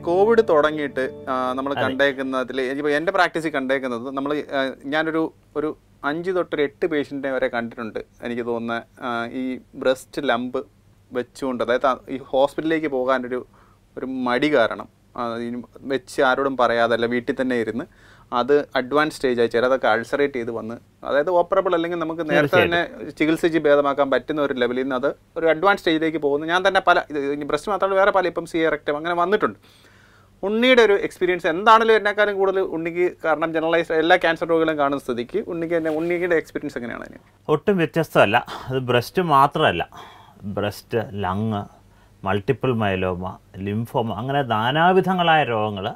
Covid തുടങ്ങിയിട്ട് നമ്മൾ കണ്ടേക്കുന്നതിൽ ഇപ്പോൾ എൻ്റെ പ്രാക്ടീസിൽ കണ്ടേക്കുന്നത് നമ്മൾ ഞാനൊരു ഒരു അഞ്ച് തൊട്ടൊരു എട്ട് പേഷ്യൻറ്റിനെ വരെ കണ്ടിട്ടുണ്ട് എനിക്ക് തോന്നുന്ന ആ, ഈ ബ്രസ്റ്റ് ലംബ് വെച്ചുകൊണ്ട് അതായത് ആ ഈ ഹോസ്പിറ്റലിലേക്ക് പോകാനൊരു ഒരു മടി കാരണം ആ, ഇനി വെച്ച് ആരോടും പറയാതെ അല്ല വീട്ടിൽ തന്നെ ഇരുന്ന് അത് അഡ്വാൻസ് സ്റ്റേജ് ആയി ചിലതൊക്കെ അൾസറേറ്റ് ചെയ്ത് വന്ന് അതായത് ഓപ്പറബിൾ അല്ലെങ്കിൽ നമുക്ക് നേരത്തെ തന്നെ ചികിത്സിച്ച് ഭേദമാക്കാൻ പറ്റുന്ന ഒരു ലെവലിൽ നിന്ന് അത് ഒരു അഡ്വാൻസ് സ്റ്റേജിലേക്ക് പോകുന്നു ഞാൻ തന്നെ പല ഇത് ഇനി ബ്രസ്റ്റ് മാത്രമല്ല വേറെ പല ഇപ്പം സി റെക്റ്റം അങ്ങനെ വന്നിട്ടുണ്ട് ഉണ്ണിയുടെ ഒരു എക്സ്പീരിയൻസ് എന്താണെങ്കിലും എന്നെക്കാളും കൂടുതൽ ഉണ്ണിക്ക് കാരണം ജനറലൈസ് എല്ലാ ക്യാൻസർ രോഗികളും കാണുന്ന സ്ഥിതിക്ക് ഉണ്ണിക്ക് തന്നെ ഉണ്ണിയുടെ എക്സ്പീരിയൻസ് എങ്ങനെയാണ് അതിന് ഒട്ടും വ്യത്യസ്തമല്ല അത് ബ്രസ്റ്റ് മാത്രമല്ല breast lung multiple myeloma lymphoma അങ്ങനെ നാനാവിധങ്ങളായ രോഗങ്ങൾ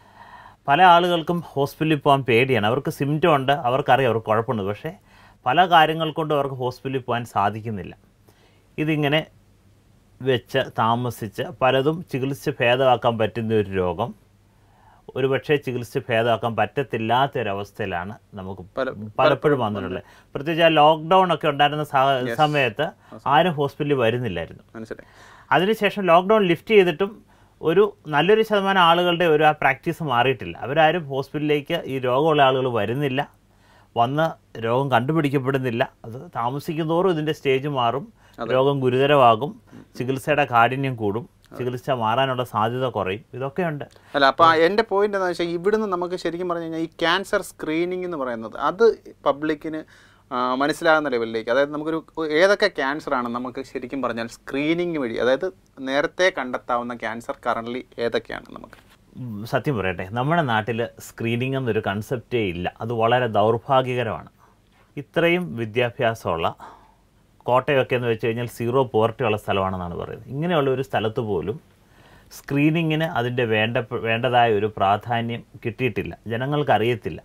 പല ആളുകൾക്കും ഹോസ്പിറ്റലിൽ പോകാൻ പേടിയാണ് അവർക്ക് സിംറ്റം ഉണ്ട് അവർക്കറിയാം അവർക്ക് കുഴപ്പമുണ്ട് പക്ഷേ പല കാര്യങ്ങൾ കൊണ്ടും അവർക്ക് ഹോസ്പിറ്റലിൽ പോകാൻ സാധിക്കുന്നില്ല ഇതിങ്ങനെ വെച്ച് താമസിച്ച് പലതും ചികിത്സിച്ച് ഭേദമാക്കാൻ പറ്റുന്ന ഒരു രോഗം ഒരുപക്ഷെ ചികിത്സിച്ച് ഭേദമാക്കാൻ പറ്റത്തില്ലാത്തൊരവസ്ഥയിലാണ് നമുക്ക് പല- പലപ്പോഴും വന്നിട്ടുള്ളത് പ്രത്യേകിച്ച് ആ ലോക്ക്ഡൗൺ ഒക്കെ ഉണ്ടായിരുന്ന സ- സമയത്ത് ആരും ഹോസ്പിറ്റലിൽ വരുന്നില്ലായിരുന്നു മനസ്സിലായി അതിനുശേഷം ലോക്ക്ഡൗൺ ലിഫ്റ്റ് ചെയ്തിട്ടും ഒരു നല്ലൊരു ശതമാനം ആളുകളുടെ ഒരു ആ പ്രാക്ടീസ് മാറിയിട്ടില്ല അവരാരും ഹോസ്പിറ്റലിലേക്ക് ഈ രോഗമുള്ള ആളുകൾ വരുന്നില്ല വന്ന് രോഗം കണ്ടുപിടിക്കപ്പെടുന്നില്ല അത് താമസിക്കുന്തോറും ഇതിൻ്റെ സ്റ്റേജ് മാറും രോഗം ഗുരുതരമാകും ചികിത്സയുടെ കാഠിന്യം കൂടും ചികിത്സ മാറാനുള്ള സാധ്യത കുറയും ഇതൊക്കെയുണ്ട് അല്ല അപ്പോൾ എൻ്റെ പോയിന്റ് എന്താണെന്ന് വെച്ചാൽ ഇവിടുന്ന് നമുക്ക് ശരിക്കും പറഞ്ഞു കഴിഞ്ഞാൽ ഈ ക്യാൻസർ സ്ക്രീനിങ് എന്ന് പറയുന്നത് അത് പബ്ലിക്കിന് മനസ്സിലാകുന്ന ലെവലിലേക്ക് അതായത് നമുക്കൊരു ഏതൊക്കെ ക്യാൻസർ ആണ് നമുക്ക് ശരിക്കും പറഞ്ഞാൽ സ്ക്രീനിങ് വഴി അതായത് നേരത്തെ കണ്ടെത്താവുന്ന ക്യാൻസർ കറൻ്റ്ലി ഏതൊക്കെയാണ് നമുക്ക് ഉം, സത്യം പറയട്ടെ നമ്മുടെ നാട്ടിൽ സ്ക്രീനിങ് എന്നൊരു കൺസെപ്റ്റേ ഇല്ല അത് വളരെ ദൗർഭാഗ്യകരമാണ് ഇത്രയും വിദ്യാഭ്യാസമുള്ള കോട്ടയമൊക്കെ എന്ന് വെച്ച് കഴിഞ്ഞാൽ സീറോ പോവർട്ടി ഉള്ള സ്ഥലമാണെന്നാണ് പറയുന്നത് ഇങ്ങനെയുള്ള ഒരു സ്ഥലത്ത് പോലും സ്ക്രീനിങ്ങിന് അതിൻ്റെ വേണ്ട വേണ്ടതായ ഒരു പ്രാധാന്യം കിട്ടിയിട്ടില്ല ജനങ്ങൾക്ക് അറിയത്തില്ല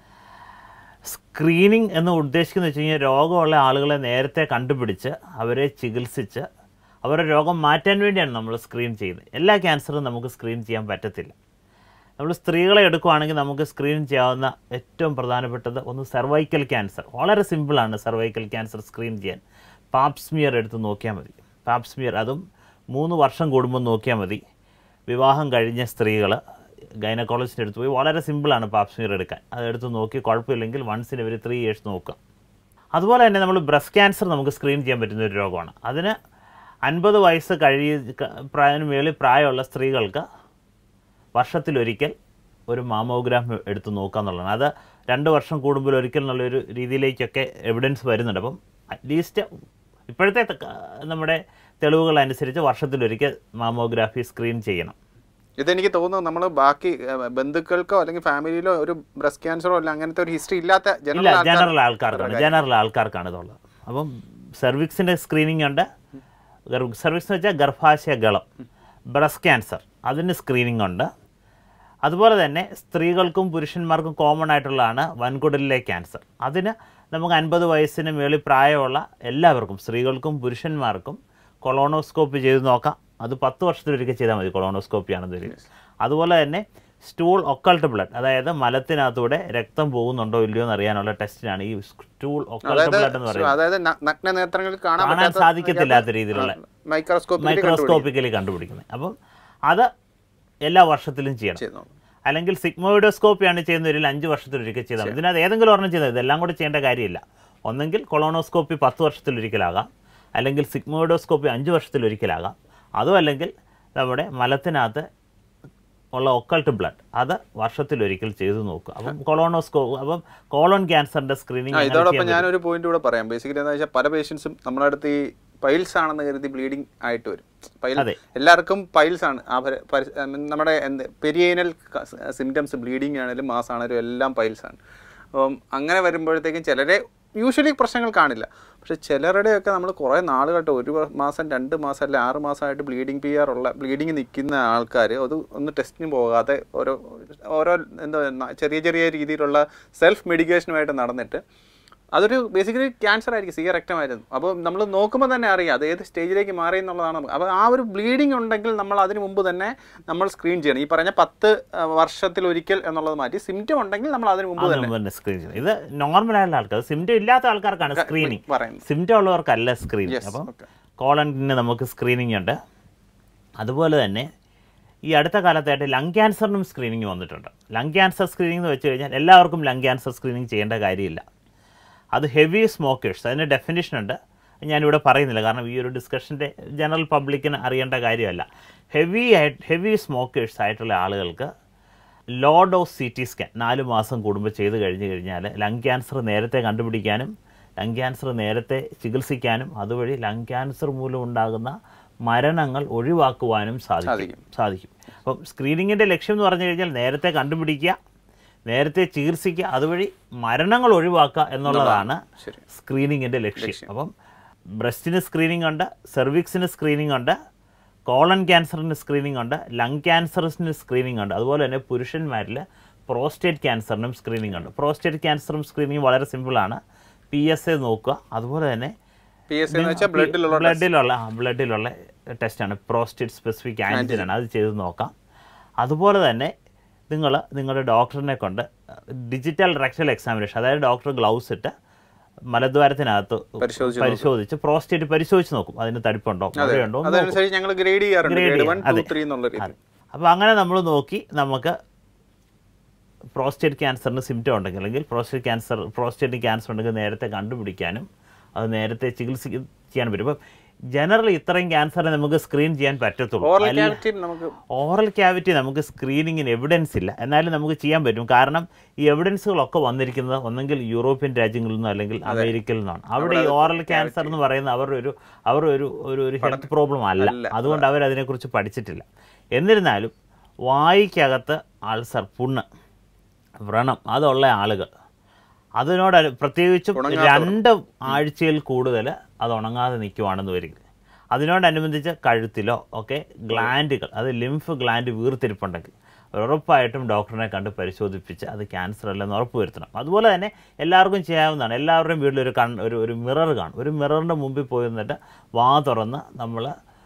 സ്ക്രീനിങ് എന്ന് ഉദ്ദേശിക്കുന്നത് വെച്ച് കഴിഞ്ഞാൽ രോഗമുള്ള ആളുകളെ നേരത്തെ കണ്ടുപിടിച്ച് അവരെ ചികിത്സിച്ച് അവരുടെ രോഗം മാറ്റാൻ വേണ്ടിയാണ് നമ്മൾ സ്ക്രീൻ ചെയ്യുന്നത് എല്ലാ ക്യാൻസറും നമുക്ക് സ്ക്രീൻ ചെയ്യാൻ പറ്റത്തില്ല നമ്മൾ സ്ത്രീകളെ എടുക്കുകയാണെങ്കിൽ നമുക്ക് സ്ക്രീൻ ചെയ്യാവുന്ന ഏറ്റവും പ്രധാനപ്പെട്ടത് ഒന്ന് സെർവൈക്കൽ ക്യാൻസർ വളരെ സിമ്പിളാണ് സെർവൈക്കൽ ക്യാൻസർ സ്ക്രീൻ ചെയ്യാൻ പാപ്സ്മിയർ എടുത്ത് നോക്കിയാൽ മതി പാപ്സ്മിയർ അതും മൂന്ന് വർഷം കൂടുമ്പോൾ നോക്കിയാൽ മതി വിവാഹം കഴിഞ്ഞ സ്ത്രീകൾ ഗൈനക്കോളജിൻ്റെ അടുത്ത് പോയി വളരെ സിമ്പിളാണ് പാപ്സ്മിയർ എടുക്കാൻ അതെടുത്ത് നോക്കി കുഴപ്പമില്ലെങ്കിൽ once in every three years നോക്കുക അതുപോലെ തന്നെ നമ്മൾ ബ്രസ്റ്റ് ക്യാൻസർ നമുക്ക് സ്ക്രീൻ ചെയ്യാൻ പറ്റുന്ന ഒരു രോഗമാണ് അതിന് അൻപത് വയസ്സ് കഴിയ പ്രായത്തിന് മേളിൽ പ്രായമുള്ള സ്ത്രീകൾക്ക് വർഷത്തിലൊരിക്കൽ ഒരു മാമോഗ്രാം എടുത്ത് നോക്കുക എന്നുള്ളതാണ് അത് രണ്ട് വർഷം കൂടുമ്പോൾ ഒരിക്കൽ എന്നുള്ളൊരു രീതിയിലേക്കൊക്കെ എവിഡൻസ് വരുന്നുണ്ട് അപ്പം അറ്റ്ലീസ്റ്റ് ഇപ്പോഴത്തെ ത- നമ്മുടെ തെളിവുകൾ അനുസരിച്ച് വർഷത്തിലൊരിക്കൽ മാമോഗ്രാഫി സ്ക്രീൻ ചെയ്യണം ഇതെനിക്ക് തോന്നുന്നു നമ്മൾ ബാക്കി ഏഹ്, ബന്ധുക്കൾക്കോ അല്ലെങ്കിൽ ഫാമിലിയിലോ ഒരു ബ്രസ്റ്റ് ക്യാൻസറോ അല്ല അങ്ങനത്തെ ഒരു ഹിസ്റ്ററി ഇല്ലാത്ത ഇല്ല ജനറൽ ആൾക്കാർ ജനറൽ ആൾക്കാർക്കാണ് ജനറൽ ആൾക്കാർക്കാണ് ഇതുള്ളത് അപ്പം സെർവിക്സിൻ്റെ സ്ക്രീനിങ് ഉണ്ട് സെർവിക്സ് എന്ന് വെച്ചാൽ ഗർഭാശയ ഗളം ബ്രസ്റ്റ് ക്യാൻസർ അതിന് സ്ക്രീനിങ് ഉണ്ട് അതുപോലെ തന്നെ സ്ത്രീകൾക്കും പുരുഷന്മാർക്കും കോമൺ ആയിട്ടുള്ളതാണ് വൻകുടലിലെ ക്യാൻസർ അതിന് നമുക്ക് അൻപത് വയസ്സിന് മേളിൽ പ്രായമുള്ള എല്ലാവർക്കും സ്ത്രീകൾക്കും പുരുഷന്മാർക്കും കൊളോണോസ്കോപ്പി ചെയ്ത് നോക്കാം അത് പത്ത് വർഷത്തിലൊരിക്കൽ ചെയ്താൽ മതി കൊളോണോസ്കോപ്പി ആണെന്നൊരു അതുപോലെ തന്നെ സ്റ്റൂൾ ഒക്കൾട്ട് ബ്ലഡ് അതായത് മലത്തിനകത്തൂടെ രക്തം പോകുന്നുണ്ടോ ഇല്ലയോ എന്ന് അറിയാനുള്ള ടെസ്റ്റിനാണ് ഈ സ്റ്റൂൾ ഒക്കൾട്ട് ബ്ലഡ് എന്ന് പറയുന്നത് അതായത് ന- നഗ്ന നേത്രങ്ങളിൽ കാണാൻ കാണാൻ പറ്റാത്ത സാധിക്കത്തില്ലാത്ത രീതിയിലുള്ള മൈക്രോസ്കോപ്പിൽ മൈക്രോസ്കോപ്പിക്കലി കണ്ടുപിടിക്കുന്നത് അപ്പം അത് എല്ലാ വർഷത്തിലും ചെയ്യണം ചെയ്യുന്നു അല്ലെങ്കിൽ സിഗ്മോയിഡോസ്കോപ്പിയാണ് ചെയ്യുന്നവരിൽ അഞ്ച് വർഷത്തിലൊരിക്കൽ ചെയ്താൽ മതി ഇതിനകത്ത് ഏതെങ്കിലും ഒരെണ്ണം ചെയ്താൽ ഇതെല്ലാം കൂടെ ചെയ്യേണ്ട കാര്യമില്ല ഒന്നെങ്കിൽ കൊളോണോസ്കോപ്പി പത്ത് വർഷത്തിലൊരിക്കലാകാം അല്ലെങ്കിൽ സിഗ്മോയിഡോസ്കോപ്പി അഞ്ച് വർഷത്തിലൊരിക്കലാകാം അതും അല്ലെങ്കിൽ നമ്മുടെ മലത്തിനകത്ത് ഉള്ള ഒക്കൾട്ട് ബ്ലഡ് അത് വർഷത്തിലൊരിക്കൽ ചെയ്തു നോക്കുക അപ്പം കൊളോണോസ്കോ അപ്പം കോളോൺ ക്യാൻസറിൻ്റെ ആ സ്ക്രീനിങ് ഇതോടൊപ്പം ഞാനൊരു പോയിന്റ് കൂടെ പറയാം ബേസിക്കലി എന്താ വെച്ചാൽ പല പേഷ്യൻസും നമ്മുടെ അടുത്ത് ഈ പൈൽസ് ആണെന്ന് കരുതി ബ്ലീഡിങ് ആയിട്ട് വരും പൈൽ അതെ. എല്ലാവർക്കും പൈൽസ് ആണ് ആ പരി- പരി- ഉം, നമ്മുടെ എന്ത് പെരിയനൽ സിംറ്റംസ് ബ്ലീഡിങ് ആണെങ്കിലും മാസ് ആണെങ്കിലും എല്ലാം പൈൽസ് ആണ് അപ്പം അങ്ങനെ വരുമ്പോഴത്തേക്കും ചിലരെ യൂഷ്വലി പ്രശ്നങ്ങൾ കാണില്ല പക്ഷെ ചിലരുടെയൊക്കെ നമ്മൾ കുറേ നാളുകളായിട്ട് ഒരു വ- മാസം രണ്ട് മാസം അല്ലെ ആറ് മാസമായിട്ട് ബ്ലീഡിങ് പി ആർ ഉള്ള ബ്ലീഡിങ് നിൽക്കുന്ന ആൾക്കാർ അത് ഒന്ന് ടെസ്റ്റിന് പോകാതെ ഓരോ ഓരോ എന്താ ന- ചെറിയ ചെറിയ രീതിയിലുള്ള സെൽഫ് മെഡിക്കേഷനുമായിട്ട് നടന്നിട്ട് അതൊരു ബേസിക്കലി ക്യാൻസർ ആയിരിക്കും സി റെക്റ്റമായിരുന്നു അപ്പോൾ നമ്മൾ നോക്കുമ്പോൾ തന്നെ അറിയാം അത് ഏത് സ്റ്റേജിലേക്ക് മാറി എന്നുള്ളതാണ് നമുക്ക്. അപ്പോൾ ആ ഒരു ബ്ലീഡിങ് ഉണ്ടെങ്കിൽ നമ്മൾ അതിന് മുമ്പ് തന്നെ നമ്മൾ സ്ക്രീൻ ചെയ്യണം ഈ പറഞ്ഞ പത്ത് ആ, വർഷത്തിലൊരിക്കൽ എന്നുള്ളത് മാറ്റി സിംറ്റം ഉണ്ടെങ്കിൽ നമ്മൾ അതിന് മുമ്പ് തന്നെ തന്നെ സ്ക്രീൻ ചെയ്യണം ഇത് നോർമൽ ആയിട്ടുള്ള ആൾക്കാർ സിംറ്റം ഇല്ലാത്ത ആൾക്കാർക്കാണ് സ്ക്രീനിങ് പറയുന്നത് സിംറ്റം ഉള്ളവർക്കല്ല സ്ക്രീനിങ് Yes, അപ്പം okay. കോളനിന് നമുക്ക് സ്ക്രീനിങ് ഉണ്ട് അതുപോലെ തന്നെ ഈ അടുത്ത കാലത്തായിട്ട് ലങ് ക്യാൻസറിനും സ്ക്രീനിങ് വന്നിട്ടുണ്ട് ലങ് ക്യാൻസർ സ്ക്രീനിങ് എന്ന് വെച്ച് കഴിഞ്ഞാൽ എല്ലാവർക്കും ലങ് ക്യാൻസർ സ്ക്രീനിങ് ചെയ്യേണ്ട കാര്യമില്ല അത് ഹെവി സ്മോക്കേഴ്സ് അതിന് ഡെഫിനിഷൻ ഉണ്ട് ഞാനിവിടെ പറയുന്നില്ല കാരണം ഈ ഒരു ഡിസ്കഷൻ്റെ ജനറൽ പബ്ലിക്കിന് അറിയേണ്ട കാര്യമല്ല ഹെവി ആയിട്ട് ഹെവി സ്മോക്കേഴ്സ് ആയിട്ടുള്ള ആളുകൾക്ക് low dose C T scan നാല് മാസം കൂടുമ്പോൾ ചെയ്ത് കഴിഞ്ഞ് കഴിഞ്ഞാൽ ലങ് ക്യാൻസർ നേരത്തെ കണ്ടുപിടിക്കാനും ലങ് ക്യാൻസർ നേരത്തെ ചികിത്സിക്കാനും അതുവഴി ലങ് ക്യാൻസർ മൂലം ഉണ്ടാകുന്ന മരണങ്ങൾ ഒഴിവാക്കുവാനും സാധിക്കും സാധിക്കും. സാധിക്കും അപ്പം സ്ക്രീനിങ്ങിൻ്റെ ലക്ഷ്യം എന്ന് പറഞ്ഞു കഴിഞ്ഞാൽ നേരത്തെ കണ്ടുപിടിക്കുക നേരത്തെ ചികിത്സിക്കുക അതുവഴി മരണങ്ങൾ ഒഴിവാക്കുക എന്നുള്ളതാണ് ശരി. സ്ക്രീനിങ്ങിൻ്റെ ലക്ഷ്യം അപ്പം ബ്രസ്റ്റിന് സ്ക്രീനിങ് ഉണ്ട് സെർവിക്സിന് സ്ക്രീനിങ് ഉണ്ട് കോളൻ ക്യാൻസറിന് സ്ക്രീനിങ് ഉണ്ട് ലങ് ക്യാൻസറിന് സ്ക്രീനിങ് ഉണ്ട് അതുപോലെ തന്നെ പുരുഷന്മാരിൽ പ്രോസ്റ്റേറ്റ് ക്യാൻസറിനും സ്ക്രീനിങ് ഉണ്ട് പ്രോസ്റ്റേറ്റ് ക്യാൻസറും സ്ക്രീനിങ് വളരെ സിമ്പിളാണ് പി എസ് എ നോക്കുക അതുപോലെ തന്നെ പി എസ് എന്ന് വെച്ചാൽ ബ്ലഡിലുള്ള ബ്ലഡിലുള്ള ബ്ലഡിലുള്ള ടെസ്റ്റാണ് പ്രോസ്റ്റേറ്റ് സ്പെസിഫിക് ആൻറ്റിജനാണ് അത് ചെയ്ത് നോക്കാം അതുപോലെ തന്നെ നിങ്ങൾ നിങ്ങളുടെ ഡോക്ടറിനെ കൊണ്ട് ഡിജിറ്റൽ റെക്ടൽ എക്സാമിനേഷൻ അതായത് ഡോക്ടർ ഗ്ലൗസ് ഇട്ട് മലദ്വാരത്തിനകത്ത് പരിശോധിച്ച് പരിശോധിച്ച് പ്രോസ്റ്റേറ്റ് പരിശോധിച്ച് നോക്കും അതിന് തടിപ്പുണ്ടോ മുഴയുണ്ടോ എന്ന് നോക്കും. അതനുസരിച്ച് ഞങ്ങൾ ഗ്രേഡ് ചെയ്യാറുണ്ട് Grade ഗ്രേഡ് ചെയ്യാം. വൺ ടു അതെ. ത്രീ എന്നുള്ള രീതി അപ്പോൾ അങ്ങനെ നമ്മൾ നോക്കി നമുക്ക് പ്രോസ്റ്റേറ്റ് ക്യാൻസറിന് സിംറ്റം ഉണ്ടെങ്കിൽ അല്ലെങ്കിൽ പ്രോസ്റ്റേറ്റ് ക്യാൻസർ പ്രോസ്റ്റേറ്റ് ക്യാൻസർ ഉണ്ടെങ്കിൽ നേരത്തെ കണ്ടുപിടിക്കാനും അത് നേരത്തെ ചികിത്സിക്കാനും പറ്റും ഇപ്പം ജനറലി ഇത്രയും ക്യാൻസറിനെ നമുക്ക് സ്ക്രീൻ ചെയ്യാൻ പറ്റത്തുള്ളൂ ഓറൽ അല്ല- ക്യാവിറ്റി നമുക്ക് ഓറൽ ക്യാവിറ്റി നമുക്ക് സ്ക്രീനിങ്ങിന് എവിഡൻസ് ഇല്ല എന്നാലും നമുക്ക് ചെയ്യാൻ പറ്റും കാരണം ഈ എവിഡൻസുകളൊക്കെ വന്നിരിക്കുന്നത് ഒന്നെങ്കിൽ യൂറോപ്യൻ രാജ്യങ്ങളിൽ നിന്നോ അല്ലെങ്കിൽ അമേരിക്കയിൽ നിന്നാണ് അവിടെ ഈ ഓറൽ ക്യാൻസർ എന്ന് പറയുന്ന അവരുടെ ഒരു അവരുടെ ഒരു ഒരു ഒരു ഹെൽത്ത് പ്രോബ്ലം അല്ല അല്ല. അതുകൊണ്ട് അവർ അതിനെക്കുറിച്ച് പഠിച്ചിട്ടില്ല എന്നിരുന്നാലും വായിക്കകത്ത് അൾസർ പുണ്ണ് വ്രണം അതുള്ള ആളുകൾ അതിനോട് അനു- പ്രത്യേകിച്ചും രണ്ട് ആഴ്ചയിൽ കൂടുതൽ അത് ഉണങ്ങാതെ നിൽക്കുവാണെന്ന് വരിക അതിനോടനുബന്ധിച്ച് കഴുത്തിലോ ഒക്കെ ഗ്ലാൻഡുകൾ അത് ലിംഫ് ഗ്ലാൻഡ് വീർത്തിരിപ്പുണ്ടെങ്കിൽ ഉറപ്പായിട്ടും ഡോക്ടറിനെ കണ്ട് പരിശോധിപ്പിച്ച് അത് ക്യാൻസർ അല്ലെന്ന് ഉറപ്പ് വരുത്തണം അതുപോലെ തന്നെ എല്ലാവർക്കും ചെയ്യാവുന്നതാണ് എല്ലാവരുടെയും വീട്ടിൽ ഒരു കൺ ഒരു ഒരു മിറർ കാണും ഒരു മിററിൻ്റെ മുമ്പിൽ പോയി നിന്നിട്ട് വാ തുറന്ന് നമ്മൾ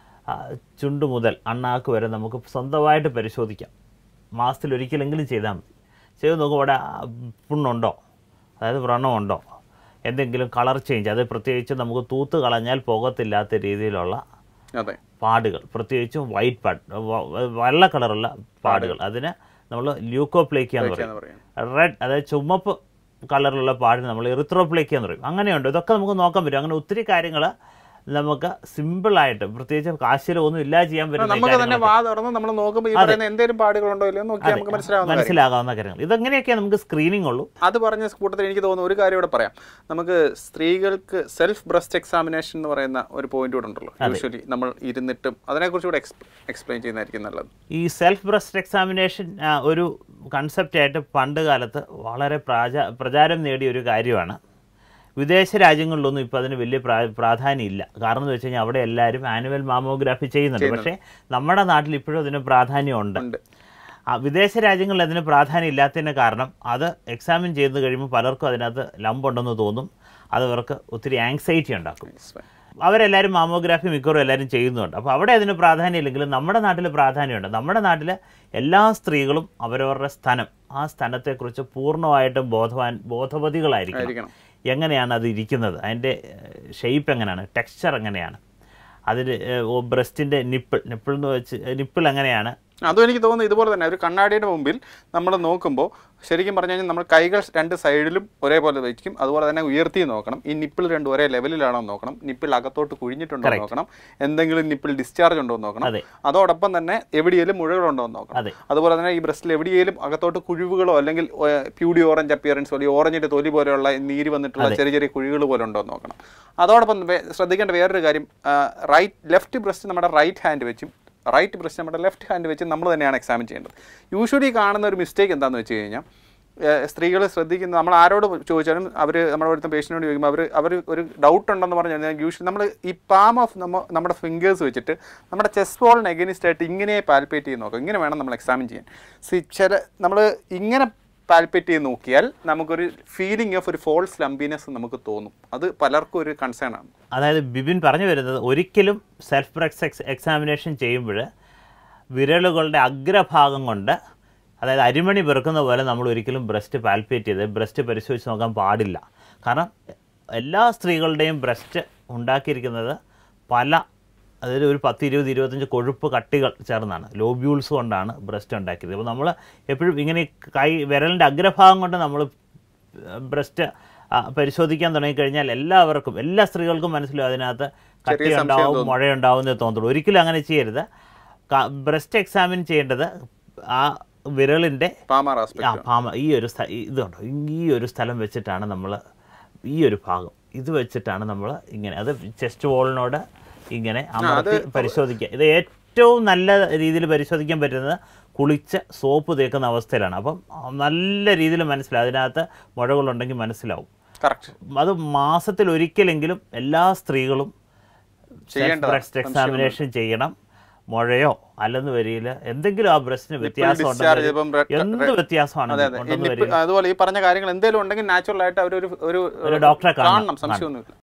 ചുണ്ട് മുതൽ അണ്ണാക്ക് വരെ നമുക്ക് സ്വന്തമായിട്ട് പരിശോധിക്കാം മാസത്തിൽ ഒരിക്കലെങ്കിലും ചെയ്താൽ മതി ചെയ്ത് നോക്കും അവിടെ ആ, പുണ്ണുണ്ടോ അതായത് വ്രണമുണ്ടോ എന്തെങ്കിലും കളർ ചേഞ്ച് അത് പ്രത്യേകിച്ച് നമുക്ക് തൂത്ത് കളഞ്ഞാൽ പോകത്തില്ലാത്ത രീതിയിലുള്ള അതെ പാടുകൾ പ്രത്യേകിച്ചും വൈറ്റ് പാഡ് വ- വെള്ള കളറുള്ള പാടുകൾ അതിന് നമ്മൾ ല്യൂക്കോപ്ലേക്കിയ എന്ന് എന്ന് പറയും പറയും റെഡ് അതായത് ചുമപ്പ് കളറിലുള്ള പാടിന് നമ്മൾ എറിത്രോപ്ലേക്കിയ എന്ന് പറയും അങ്ങനെയുണ്ട് ഇതൊക്കെ നമുക്ക് നോക്കാൻ പറ്റും അങ്ങനെ ഒത്തിരി കാര്യങ്ങൾ നമുക്ക് സിമ്പിളായിട്ട് പ്രത്യേകിച്ച് കാശിലോ ഒന്നും ഇല്ലാതെ ചെയ്യാൻ പറ്റുന്ന നമുക്ക് തന്നെ കാര്യങ്ങളൊക്കെ വാ തുറന്ന് നമ്മൾ നോക്കുമ്പോൾ ഈ പറയുന്ന എന്തെങ്കിലും പാടുകളുണ്ടോ ഇല്ലയോ എന്ന് നോക്കി നമുക്ക് മനസ്സിലാവുന്ന കാര്യം. മനസ്സിലാകാവുന്ന കാര്യങ്ങൾ ഇതെങ്ങനെയൊക്കെ നമുക്ക് സ്ക്രീനിങ് ഉള്ളൂ അത് പറഞ്ഞ കൂട്ടത്തിൽ എനിക്ക് തോന്നുന്നു ഒരു കാര്യം ഇവിടെ പറയാം നമുക്ക് സ്ത്രീകൾക്ക് സെൽഫ് ബ്രസ്റ്റ് എക്സാമിനേഷൻ എന്ന് പറയുന്ന ഒരു പോയിന്റ് കൂടെ ഉണ്ടല്ലോ യൂഷ്വലി നമ്മൾ ഇരുന്നിട്ടും അതിനെക്കുറിച്ച് കൂടെ എക്സ്പ്ലെയിൻ ചെയ്യുന്നതായിരിക്കും നല്ലത് ഈ സെൽഫ് ബ്രസ്റ്റ് എക്സാമിനേഷൻ ഒരു കൺസെപ്റ്റായിട്ട് പണ്ട് കാലത്ത് വളരെ പ്രാച പ്രചാരം നേടിയ ഒരു കാര്യമാണ് വിദേശ രാജ്യങ്ങളിലൊന്നും ഇപ്പോൾ അതിന് വലിയ പ്രാ പ്രാധാന്യം ഇല്ല കാരണം എന്ന് വെച്ച് കഴിഞ്ഞാൽ അവിടെ എല്ലാവരും ആനുവൽ മാമോഗ്രാഫി ചെയ്യുന്നുണ്ട് പക്ഷേ നമ്മുടെ നാട്ടിൽ ഇപ്പോഴും അതിന് പ്രാധാന്യമുണ്ട് ഉണ്ട് ആ വിദേശ രാജ്യങ്ങളിൽ അതിന് പ്രാധാന്യം ഇല്ലാത്തതിന് കാരണം അത് എക്സാമിൻ ചെയ്ത് കഴിയുമ്പോൾ പലർക്കും അതിനകത്ത് ലംബുണ്ടെന്ന് തോന്നും അത് അവർക്ക് ഒത്തിരി ആങ്സൈറ്റി ഉണ്ടാക്കും It's fine. അവരെല്ലാവരും മാമോഗ്രാഫി മിക്കവാറും എല്ലാവരും ചെയ്യുന്നുണ്ട് അപ്പോൾ അവിടെ അതിന് പ്രാധാന്യം ഇല്ലെങ്കിലും നമ്മുടെ നാട്ടിൽ പ്രാധാന്യമുണ്ട് നമ്മുടെ നാട്ടിൽ എല്ലാ സ്ത്രീകളും അവരവരുടെ സ്ഥലം ആ സ്ഥലത്തെക്കുറിച്ച് പൂർണ്ണമായിട്ടും ബോധവാൻ ബോധവതികളായിരിക്കണം ആയിരിക്കണം എങ്ങനെയാണ് അത് ഇരിക്കുന്നത് അതിൻ്റെ ഷെയ്പ്പ് എങ്ങനെയാണ് ടെക്സ്ചർ എങ്ങനെയാണ് അതിൽ ബ്രസ്റ്റിൻ്റെ നിപ്പിൾ നിപ്പിൾ എന്ന് വെച്ച് നിപ്പിൾ എങ്ങനെയാണ് അതും എനിക്ക് തോന്നുന്നു ഇതുപോലെ തന്നെ ഒരു കണ്ണാടിയുടെ മുമ്പിൽ നമ്മൾ നോക്കുമ്പോൾ ശരിക്കും പറഞ്ഞു കഴിഞ്ഞാൽ നമ്മൾ കൈകൾ രണ്ട് സൈഡിലും ഒരേപോലെ വെച്ചിരിക്കും അതുപോലെ തന്നെ ഉയർത്തി നോക്കണം ഈ നിപ്പിൾ രണ്ടും ഒരേ ലെവലിലാണോ എന്ന് നോക്കണം നിപ്പിൾ അകത്തോട്ട് കുഴിഞ്ഞിട്ടുണ്ടോ എന്ന് നോക്കണം എന്തെങ്കിലും നിപ്പിൾ ഡിസ്ചാർജ് ഉണ്ടോ എന്ന് നോക്കണം അതെ. അതോടൊപ്പം തന്നെ എവിടെയെങ്കിലും മുഴകളുണ്ടോ എന്ന് നോക്കണം അതെ അതുപോലെ തന്നെ ഈ ബ്രസ്റ്റിൽ എവിടെയെങ്കിലും അകത്തോട്ട് കുഴിവുകളോ അല്ലെങ്കിൽ പ്യൂഡി ഓറഞ്ച് അപ്പിയറൻസ് പോലെ ഓറഞ്ചിന്റെ തൊലി പോലെയുള്ള നീര് വന്നിട്ടുള്ള ചെറിയ ചെറിയ കുഴികൾ പോലെ ഉണ്ടോ എന്ന് നോക്കണം അതോടൊപ്പം വേ- ശ്രദ്ധിക്കേണ്ട വേറൊരു കാര്യം റൈറ്റ് ലെഫ്റ്റ് ബ്രസ്റ്റ് നമ്മുടെ റൈറ്റ് ഹാൻഡ് വെച്ചും റൈറ്റ് ബ്രസ്റ്റ് നമ്മുടെ ലെഫ്റ്റ് ഹാൻഡ് വെച്ച് നമ്മൾ തന്നെയാണ് എക്സാമിൻ ചെയ്യേണ്ടത് യൂഷ്വലി കാണുന്ന ഒരു മിസ്റ്റേക്ക് എന്താണെന്ന് വെച്ച് കഴിഞ്ഞാൽ സ്ത്രീകൾ ശ്രദ്ധിക്കുന്ന നമ്മൾ ആരോട് ചോദിച്ചാലും അവർ നമ്മുടെ അടുത്ത പേഷ്യനോട് ചോദിക്കുമ്പോൾ അവർ അവർ ഒരു ഡൗട്ട് ഉണ്ടെന്ന് പറഞ്ഞു കഴിഞ്ഞാൽ യൂഷ്വലി നമ്മൾ ഈ പാം ഓഫ് നമ്മ നമ്മുടെ ഫിംഗേഴ്സ് വെച്ചിട്ട് നമ്മുടെ ചെസ്റ്റ് ബോളിന് എഗനിസ്റ്റ് ആയിട്ട് ഇങ്ങനെ പാൽപ്പേറ്റ് ചെയ്ത് നോക്കാം ഇങ്ങനെ വേണം നമ്മൾ എക്സാമിൻ ചെയ്യാൻ സി ചില നമ്മൾ ഇങ്ങനെ പാൽപ്പേറ്റ് ചെയ്ത് നോക്കിയാൽ നമുക്കൊരു ഫീലിംഗ് ഓഫ് ഒരു ഫോൾസ് ലംബിനെസ് നമുക്ക് തോന്നും അത് പലർക്കും ഒരു കൺസേൺ ആണ് അതായത് ബിബിൻ പറഞ്ഞു വരുന്നത് ഒരിക്കലും സെൽഫ് ബ്രക്സ് എക്സ് എക്സാമിനേഷൻ ചെയ്യുമ്പോൾ വിരലുകളുടെ അഗ്രഭാഗം കൊണ്ട് അതായത് അരിമണി പെറുക്കുന്ന പോലെ നമ്മൾ ഒരിക്കലും ബ്രസ്റ്റ് പാൽപ്പേറ്റ് ചെയ്ത് ബ്രസ്റ്റ് പരിശോധിച്ച് നോക്കാൻ പാടില്ല കാരണം എല്ലാ സ്ത്രീകളുടെയും ബ്രസ്റ്റ് ഉണ്ടാക്കിയിരിക്കുന്നത് പല അതിൽ ഒരു പത്ത് ഇരുപത് ഇരുപത്തഞ്ച് കൊഴുപ്പ് കട്ടികൾ ചേർന്നാണ് ലോബ്യൂൾസ് കൊണ്ടാണ് ബ്രസ്റ്റ് ഉണ്ടാക്കിയത് അപ്പോൾ നമ്മൾ എപ്പോഴും ഇങ്ങനെ കൈ വിരലിൻ്റെ അഗ്രഭാഗം കൊണ്ട് നമ്മൾ ബ്രസ്റ്റ് പരിശോധിക്കാൻ തുടങ്ങിക്കഴിഞ്ഞാൽ എല്ലാവർക്കും എല്ലാ സ്ത്രീകൾക്കും മനസ്സിലാവും അതിനകത്ത് കട്ടി ഉണ്ടാവും മുഴയുണ്ടാവുന്നേ തോന്നുള്ളൂ ഒരിക്കലും അങ്ങനെ ചെയ്യരുത് ബ്രസ്റ്റ് എക്സാമിൻ ചെയ്യേണ്ടത് ആ വിരലിൻ്റെ പാമാർ ആ ആസ്പെക്ട് പാമ ഈ ഒരു സ്ഥ ഇതുണ്ടോ ഈ ഒരു സ്ഥലം വെച്ചിട്ടാണ് നമ്മൾ ഈ ഒരു ഭാഗം ഇത് വെച്ചിട്ടാണ് നമ്മൾ ഇങ്ങനെ അത് ചെസ്റ്റ് വോളിനോട് ഇങ്ങനെ അമർത്തി പരിശോധിക്കുക ഇത് ഏറ്റവും നല്ല രീതിയിൽ പരിശോധിക്കാൻ പറ്റുന്നത് കുളിച്ച് സോപ്പ് തേക്കുന്ന അവസ്ഥയിലാണ് അപ്പം നല്ല രീതിയിൽ മനസ്സിലാവും അതിനകത്ത് മുഴകളുണ്ടെങ്കിൽ മനസ്സിലാവും കറക്റ്റ് അത് മാസത്തിൽ ഒരിക്കലെങ്കിലും എല്ലാ സ്ത്രീകളും ചെയ്യേണ്ടതാണ്. ബ്രസ്റ്റ് എക്സാമിനേഷൻ ചെയ്യണം മുഴയോ അല്ലെന്ന് വരിയില്ല എന്തെങ്കിലും ആ ബ്രസ്റ്റിന് വ്യത്യാസം discharge ഇപ്പം red- ഉണ്ടെങ്കിൽ എന്ത് വ്യത്യാസമാണ് അതെ അതെ ഉണ്ടെന്ന് ഇനി വരില്ല അതുപോലെ ഈ പറഞ്ഞ കാര്യങ്ങൾ എന്തെങ്കിലും ഉണ്ടെങ്കിൽ നാച്ചുറൽ ആയിട്ട് അവരൊരു ഒരു ഒരു ഡോക്ടറെ കാണണം. കാണണം സംശയമൊന്നുമില്ല